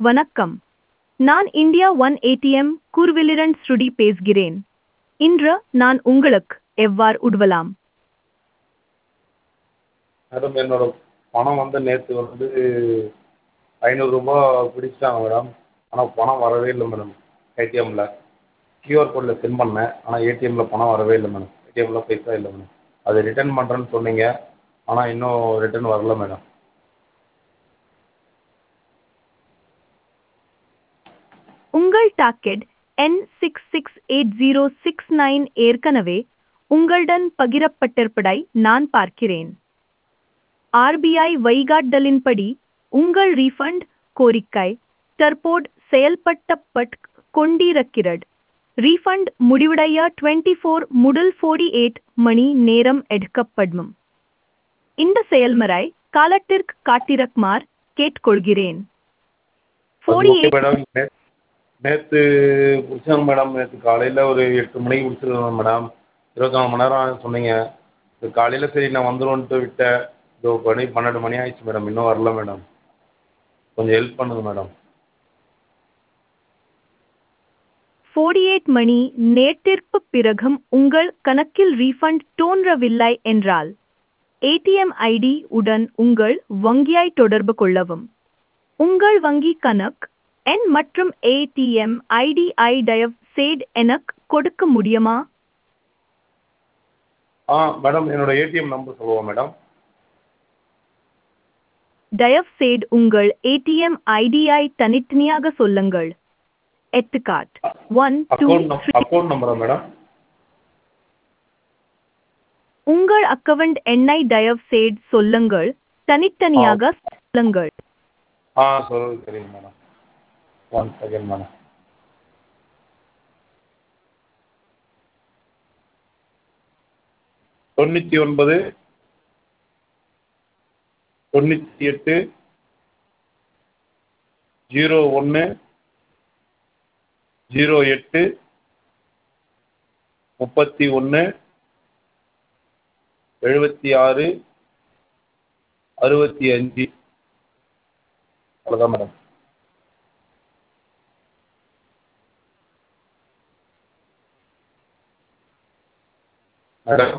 வணக்கம் நான் India one ATM கூர்விலிரன் ஸ்ருடி பேசுகிறேன் இன்று நான் உங்களுக்கு எவ்வாறு உதவலாம் மேடம் என்னோட பணம் வந்து நேற்று வந்து ஐநூறுரூபா பிடிச்சிட்டாங்க மேடம் ஆனால் பணம் வரவே இல்லை மேடம் ஏடிஎம்மில் கியூஆர் கோடில் சென்ட் பண்ணேன் ஆனால் ஏடிஎம்மில் பணம் வரவே இல்லை மேடம் ஏடிஎம்மில் பைசா இல்லை மேடம் அது ரிட்டர்ன் பண்ணுறேன்னு சொன்னீங்க ஆனால் இன்னும் ரிட்டர்ன் வரல மேடம் உங்கள் டாக்கெட் என் six six eight zero six nine ஏற்கனவே உங்களுடன் பகிரப்பட்டிருப்பதை நான் பார்க்கிறேன் ஆர்பிஐ வழிகாட்டலின்படி உங்கள் ரீஃபண்ட் கோரிக்கை தற்போது செயல்படுத்தப்பட்டு கொண்டிருக்கிறது ரீஃபண்ட் முடிவடைய டுவெண்ட்டி ஃபோர் முதல் ஃபோர்டி எயிட் மணி நேரம் எடுக்கப்படும் இந்த செயல்முறை காலத்திற்கு காத்திருக்குமாறு கேட்டுக்கொள்கிறேன் அது ஓகே மேடம் நே நேற்று பிடிச்சாங்க மேடம் நேற்று காலையில் ஒரு எட்டு மணிக்கு பிடிச்சிருக்காங்க மேடம் இருபத்தி நாலு மணி நேரம் ஆகும்னு சொன்னீங்க இது காலையில் சரி நான் வந்துருவேன்ட்டு விட்டேன் இதோ மணி பன்னெண்டு மணி ஆயிடுச்சு மேடம் இன்னும் வரல மேடம் கொஞ்சம் ஹெல்ப் பண்ணுங்கள் மேடம் ஃபோர்டி எயிட் மணி நேரத்திற்கு பிறகும் உங்கள் கணக்கில் ரீஃபண்ட் தோன்றவில்லை என்றால் ஏடிஎம் ஐடி உடன் உங்கள் வங்கியை தொடர்பு கொள்ளவும் உங்கள் வங்கி கணக்கு எண் மற்றும் ஏடிஎம் ஐடி ஐ தயவு செய்து எனக்கு கொடுக்க முடியுமா ஆ மேடம் என்னோட ஏடிஎம் நம்பர் சொல்லுவா மேடம் தயவு செய்து உங்கள் ஏடிஎம் ஐடியை தனித்தனியாக சொல்லுங்கள் எடுத்துக்காட் ஒன் டூ அக்கௌண்ட் நம் அக்கௌண்ட் நம்பரா மேடம் உங்கள் அக்கவுண்ட் எண்ணை தயவு செய்து சொல்லுங்கள் தனித்தனியாக சொல்லுங்கள் ஆ சொல்லுங்க சரிங்க மேடம் ஒன் செகண்ட் மேடம் தொண்ணூற்றி ஒன்பது தொண்ணூற்றி எட்டு ஜீரோ ஒன்று ஜீரோ எட்டு முப்பத்தி ஒன்று எழுபத்தி ஆறு அறுபத்தி அஞ்சு அவ்வளோதான் மேடம் மேடம்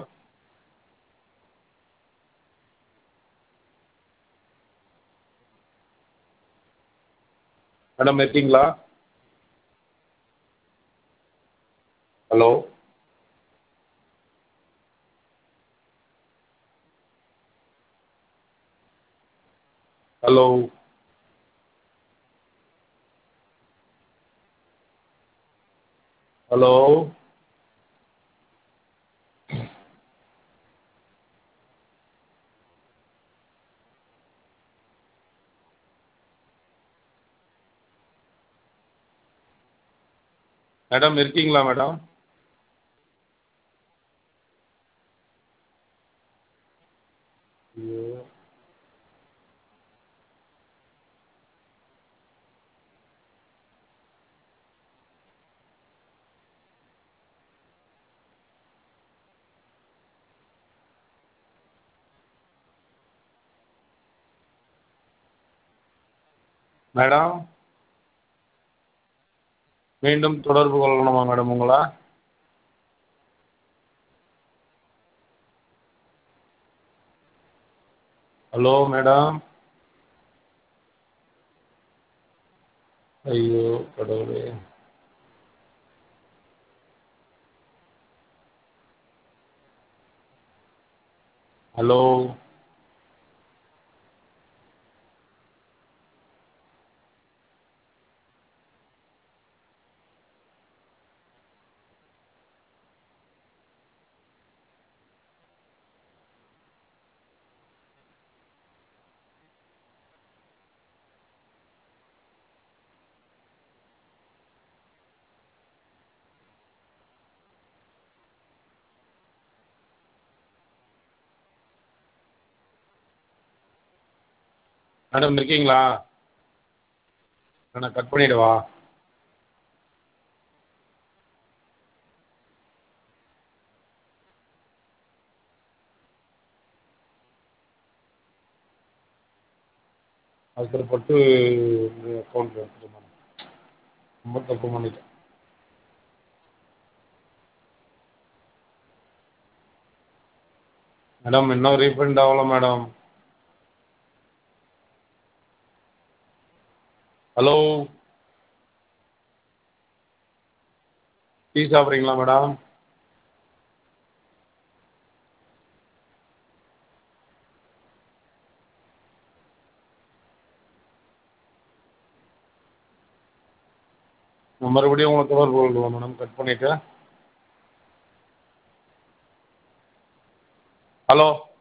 மேடம் இருக்கீங்களா ஹலோ ஹலோ ஹலோ மேடம் இருக்கீங்களா மேடம் ஐயோ மேடம் மீண்டும் தொடர்பு கொள்ளணுமா மேடம் உங்களை ஹலோ மேடம் ஐயோ கடவுளே ஹலோ மேடம் இருக்கீங்களா நான் கட் பண்ணிடவா அவசரப்பட்டு உங்கள் அக்கௌண்ட்டில் எடுத்துட்டேன் மேடம் ரொம்ப தப்பு பண்ணிட்டேன் மேடம் இன்னும் ரீஃபண்ட் ஆகல மேடம் ஹலோ டீ சாப்பிட்றீங்களா மேடம் நான் மறுபடியும் உங்களை தொடர்பு கொள்கிறேன் மேடம் கட் பண்ணிவிட்டு ஹலோ